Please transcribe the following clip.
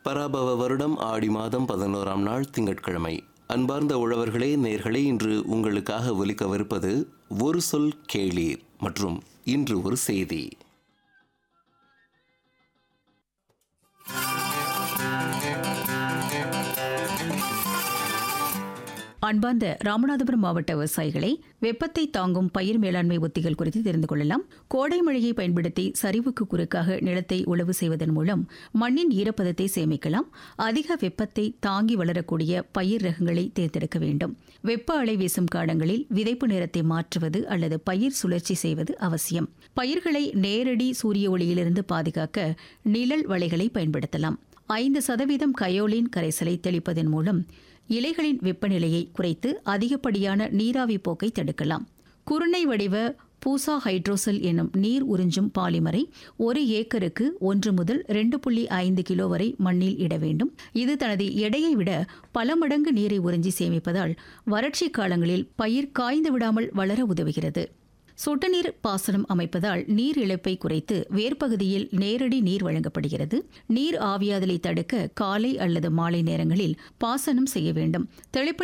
பராபவ வருடம் ஆடி மாதம் பதினோராம் நாள் திங்கட்கிழமை அன்பார்ந்த உழவர்களே நேர்களே இன்று உங்களுக்காக ஒலிக்கவிருப்பது ஒரு சொல் கேளீர் மற்றும் இன்று ஒரு செய்தி அன்பார்ந்த ராமநாதபுரம் மாவட்ட விவசாயிகளை வெப்பத்தை தாங்கும் பயிர் மேலாண்மை உத்திகள் குறித்து தெரிந்து கொள்ளலாம் கோடை மழையை பயன்படுத்தி சரிவுக்கு குறுக்காக நிலத்தை உழவு செய்வதன் மூலம் மண்ணின் ஈரப்பதத்தை சேமிக்கலாம் அதிக வெப்பத்தை தாங்கி வளரக்கூடிய பயிர் ரகங்களை தேர்ந்தெடுக்க வேண்டும் வெப்ப அலை வீசும் காலங்களில் விதைப்பு நேரத்தை மாற்றுவது அல்லது பயிர் சுழற்சி செய்வது அவசியம் பயிர்களை நேரடி சூரிய ஒளியிலிருந்து பாதுகாக்க நிழல் வலைகளை பயன்படுத்தலாம் ஐந்து சதவீதம் கயோலின் கரைசலை தெளிப்பதன் மூலம் இலைகளின் வெப்பநிலையை குறைத்து அதிகப்படியான நீராவி போக்கை தடுக்கலாம் குருணை வடிவ பூசா ஹைட்ரோசல் எனும் நீர் உறிஞ்சும் பாலிமரை ஒரு ஏக்கருக்கு ஒன்று முதல் ரெண்டு புள்ளி ஐந்து கிலோ வரை மண்ணில் இட வேண்டும் இது தனது எடையை விட பல மடங்கு நீரை உறிஞ்சி சேமிப்பதால் வறட்சி காலங்களில் பயிர் காய்ந்து விடாமல் வளர உதவுகிறது சொட்டு நீர் பாசனம் அமைப்பதால் நீர் இழப்பை குறைத்து வேர்ப்பகுதியில் நேரடி நீர் வழங்கப்படுகிறது நீர் ஆவியாதலை தடுக்க காலை அல்லது மாலை நேரங்களில் பாசனம் செய்ய வேண்டும் தெளிப்பு